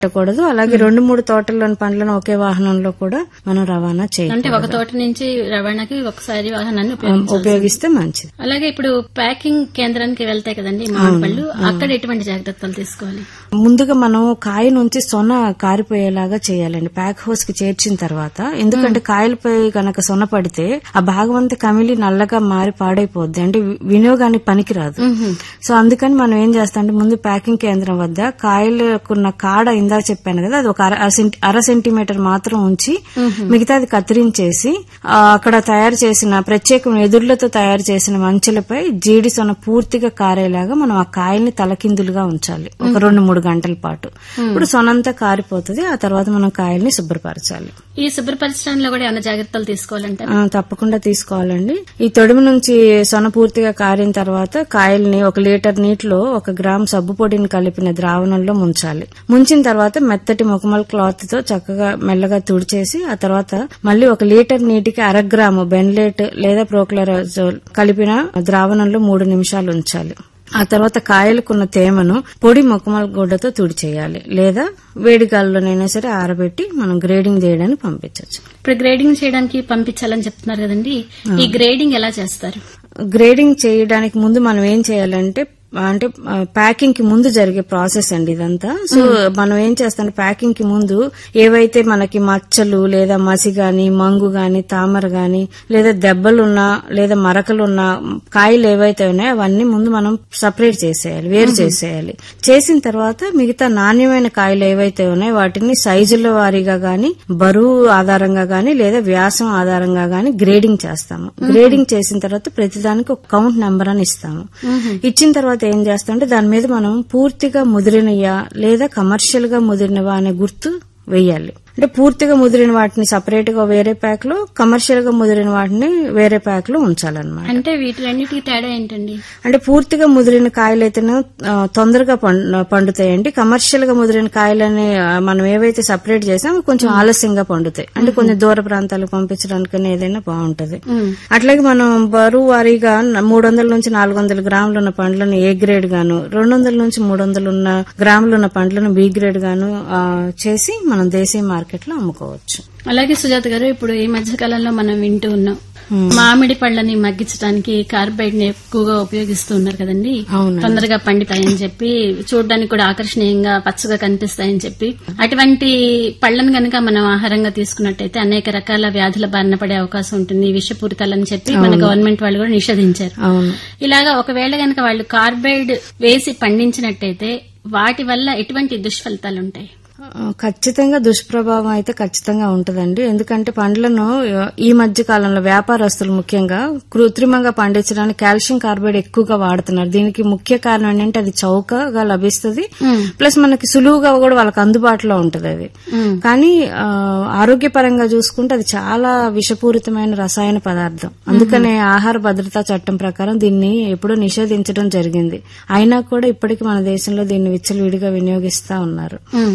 పెట్టకూడదు అలాగే రెండు మూడు తోటల్లోని పండ్లను ఒకే వాహనంలో కూడా మనం రవాణా అంటే చేయాలి ఒక తోట నుంచి రవాణాకి ఒకసారి వాహనాన్ని ఉపయోగించాలి ఉపయోగిస్తే మంచిది అలాగే ఇప్పుడు ప్యాకింగ్ కేంద్రానికి వెళ్తాయి కదండి మామిడి పళ్ళు అక్కడ ఎటువంటి జాగ్రత్తలు తీసుకోవాలి ముందుగా మనం కాయ నుంచి సొన కారిపోయేలాగా చేయాలండి ప్యాక్ హౌస్ కి చేర్చిన తర్వాత ఎందుకంటే కాయలపై గనక సొన పడితే ఆ భాగం అంతా కమిలి నల్లగా మారి పాడైపోద్ది అంటే వి- వినియోగానికి పనికిరాదు సో అందుకని మనం ఏం చేస్తాం అంటే ముందు ప్యాకింగ్ కేంద్రం వద్ద కాయలకున్న కాడ ఇందాక చెప్పాను కదా అది ఒక అర- అర సెంటి- అర సెంటీమీటర్ మాత్రం ఉంచి మిగతాది కత్తిరించేసి ఆ, అక్కడ తయారు చేసిన ప్రత్యేకమైన ఎదుర్లతో తయారు చేసిన మంచులపై జీడి సొన పూర్తిగా కారేలాగా మనం ఆ కాయల్ని తలకిందులుగా ఉంచాలి ఒక రెండు మూడు గంటల పాటు ఇప్పుడు సొనంతా కారిపోతుంది ఆ తర్వాత మనం కాయల్ని శుభ్రపరచాలి ఈ శుభ్రపరచడంలో కూడా ఏమైనా జాగ్రత్తలు తీసుకోవాలంటే ఆ, తప్పకుండా తీసుకోవాలండి ఈ తొడిమి నుంచి సొన పూర్తిగా కారిన తర్వాత కాయల్ని ఒక లీటర్ నీటిలో ఒక గ్రామ్ సబ్బు పొడిని కలిపిన ద్రావణంలో ముంచాలి ముంచిన తర్వాత మెత్తటి ముఖమల్ క్లాత్ తో చక్కగా మెల్లగా తుడిచేసి ఆ తర్వాత మళ్ళీ ఒక లీటర్ నీటికి అర గ్రాము బెన్లేట్ లేదా ప్రోక్లరాజోల్ కలిపిన ద్రావణంలో మూడు నిమిషాలు ఉంచాలి ఆ తర్వాత కాయలకున్న తేమను పొడి మొక్కమల గుడ్డతో తుడిచేయాలి లేదా వేడి గాలిలోనైనా సరే ఆరబెట్టి మనం గ్రేడింగ్ చేయడానికి పంపించవచ్చు ఇప్పుడు గ్రేడింగ్ చేయడానికి పంపించాలని చెప్తున్నారు కదండి ఈ గ్రేడింగ్ ఎలా చేస్తారు గ్రేడింగ్ చేయడానికి ముందు మనం ఏం చేయాలంటే అంటే ఆ, ప్యాకింగ్ కి ముందు జరిగే ప్రాసెస్ అండి ఇదంతా సో మనం ఏం చేస్తాం ప్యాకింగ్ కి ముందు ఏవైతే మనకి మచ్చలు లేదా మసి గాని మంగు గాని తామర గాని లేదా దెబ్బలున్నా లేదా మరకలున్నా కాయలు ఏవైతే ఉన్నాయో అవన్నీ ముందు మనం సపరేట్ చేసేయాలి వేరు చేసేయాలి చేసిన తర్వాత మిగతా నాణ్యమైన కాయలు ఏవైతే ఉన్నాయో వాటిని సైజుల వారీగా గాని బరువు ఆధారంగా గాని లేదా వ్యాసం ఆధారంగా గాని గ్రేడింగ్ చేస్తాము గ్రేడింగ్ చేసిన తర్వాత ప్రతిదానికి ఒక కౌంట్ నెంబర్ అని ఇస్తాము ఇచ్చిన తర్వాత ఏం చేస్తామంటే దాని మీద మనం పూర్తిగా ముదిరినయా లేదా కమర్షియల్ గా ముదిరినవా అనే గుర్తు వేయాలి అంటే పూర్తిగా ముదిరిన వాటిని సపరేట్ గా వేరే ప్యాక్ లో కమర్షియల్ గా ముదిరిన వాటిని వేరే ప్యాక్ లో ఉంచాలన్నమాట అంటే వీటిలన్నిటికీ తేడా ఏంటండి అంటే పూర్తిగా ముదిరిన కాయలు అయితేనే ఆ, తొందరగా పం- పండుతాయండి కమర్షియల్ గా ముదిరిన కాయలని ఆ, మనం ఏవైతే సపరేట్ చేసామో కొంచెం ఆలస్యంగా పండుతాయి అంటే కొంచెం దూర ప్రాంతాలకు పంపించడానికి ఏదైనా బాగుంటది అట్లాగే మనం బరువు వారీగా మూడు వందల నుంచి నాలుగు వందల గ్రాములు ఉన్న పండ్లను ఏ గ్రేడ్ గాను రెండు వందల నుంచి మూడు వందలు ఉన్న గ్రాములు ఉన్న పండ్లను బి గ్రేడ్ గాను ఆ, చేసి మనం దేశీయ మార్కెట్ లో అమ్ముకోవచ్చు అలాగే సుజాత గారు ఇప్పుడు ఈ మధ్య కాలంలో మనం వింటూ ఉన్నాం మామిడి పళ్ళని మగ్గించడానికి కార్బైడ్ ని ఎక్కువగా ఉపయోగిస్తూ ఉన్నారు కదండి అవునండి. తొందరగా పండుతాయని చెప్పి చూడడానికి కూడా ఆకర్షణీయంగా పచ్చగా కనిపిస్తాయని చెప్పి అటువంటి పళ్ళను గనక మనం ఆహారంగా తీసుకున్నట్టయితే అనేక రకాల వ్యాధుల బారిన పడే అవకాశం ఉంటుంది విషపూరితాలని చెప్పి మన గవర్నమెంట్ వాళ్ళు కూడా నిషేధించారు అవును ఇలాగా ఒకవేళ గనక వాళ్ళు కార్బైడ్ వేసి పండించినట్టయితే వాటి వల్ల ఎటువంటి దుష్ఫలితాలు ఉంటాయి ఆ, ఖచ్చితంగా దుష్ప్రభావం అయితే ఖచ్చితంగా ఉంటదండి ఎందుకంటే పండ్లను ఆ, ఈ మధ్య కాలంలో వ్యాపారస్తులు ముఖ్యంగా కృత్రిమంగా పండించడానికి కాల్షియం కార్బైడ్ ఎక్కువగా వాడుతున్నారు దీనికి ముఖ్య కారణం ఏంటంటే అది చౌకగా లభిస్తుంది ప్లస్ మనకి సులువుగా కూడా వాళ్ళకి అందుబాటులో ఉంటది అది కానీ ఆ, ఆరోగ్యపరంగా చూసుకుంటే అది చాలా విషపూరితమైన రసాయన పదార్థం అందుకనే ఆహార భద్రతా చట్టం ప్రకారం దీన్ని ఎప్పుడో నిషేధించడం జరిగింది అయినా కూడా ఇప్పటికీ మన దేశంలో దీన్ని విచ్చలవిడిగా వినియోగిస్తా ఉన్నారు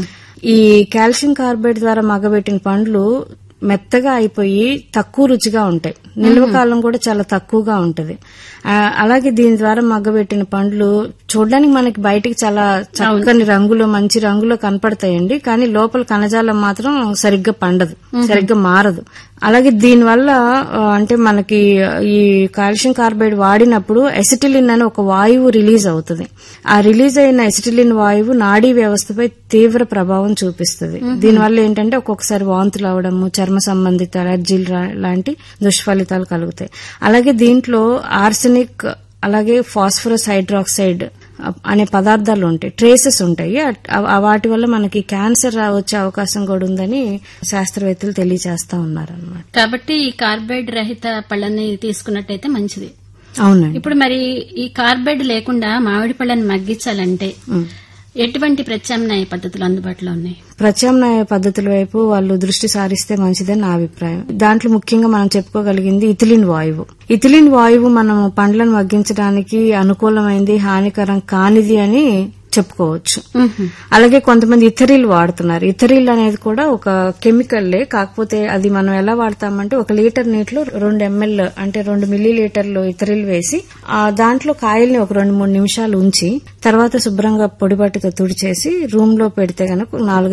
ఈ కాల్షియం కార్బైడ్ ద్వారా మగ్గబెట్టిన పండ్లు మెత్తగా అయిపోయి తక్కువ రుచిగా ఉంటాయి నిల్వ కాలం కూడా చాలా తక్కువగా ఉంటది ఆ, అలాగే దీని ద్వారా మగ్గబెట్టిన పండ్లు చూడడానికి మనకి బయటికి చాలా చక్కని రంగులో మంచి రంగులో కనపడతాయండి కానీ లోపల కణజాలం మాత్రం సరిగ్గా పండదు సరిగ్గా మారదు అలాగే దీనివల్ల ఆ, అంటే మనకి ఈ కాల్షియం కార్బైడ్ వాడినప్పుడు ఎసిటిలిన్ అని ఒక వాయువు రిలీజ్ అవుతుంది ఆ రిలీజ్ అయిన ఎసిటిలిన్ వాయువు నాడీ వ్యవస్థపై తీవ్ర ప్రభావం చూపిస్తుంది దీనివల్ల ఏంటంటే ఒక్కొక్కసారి వాంతులు అవడము చర్మ సంబంధిత అలర్జీలు రా- లాంటి దుష్ఫలితాలు కలుగుతాయి అలాగే దీంట్లో ఆర్సెనిక్ అలాగే ఫాస్ఫరస్ హైడ్రాక్సైడ్ అనే పదార్థాలు ఉంటాయి ట్రేసెస్ ఉంటాయి అట్- ఆ- వాటి వల్ల మనకి క్యాన్సర్ రా- వచ్చే అవకాశం కూడా ఉందని శాస్త్రవేత్తలు తెలియజేస్తా ఉన్నారనమాట కాబట్టి ఈ కార్బైడ్ రహిత పళ్ళని తీసుకున్నట్టయితే మంచిది అవునండి ఇప్పుడు మరి ఈ కార్బైడ్ లేకుండా మామిడి పళ్ళని మగ్గించాలంటే ఎటువంటి ప్రత్యామ్నాయ పద్ధతులు అందుబాటులో ఉన్నాయి ప్రత్యామ్నాయ పద్ధతుల వైపు వాళ్ళు దృష్టి సారిస్తే మంచిదని నా అభిప్రాయం దాంట్లో ముఖ్యంగా మనం చెప్పుకోగలిగింది ఇథిలిన్ వాయువు ఇథిలిన్ వాయువు మనం పండ్లను మగ్గించడానికి అనుకూలమైంది హానికరం కానిది అని చెప్పుకోవచ్చు అలాగే కొంతమంది ఇథరిల్ వాడుతున్నారు ఇథరిల్ అనేది కూడా ఒక కెమికల్లే కాకపోతే అది మనం ఎలా వాడతామంటే ఒక లీటర్ నీటిలో రెండు ఎంఎల్ అంటే రెండు మిల్లీ లీటర్లు ఇథరిల్ వేసి ఆ దాంట్లో కాయల్ని ఒక రెండు మూడు నిమిషాలు ఉంచి తర్వాత శుభ్రంగా పొడిబట్టితో తుడిచేసి రూమ్ లో పెడితే గనక నాలుగు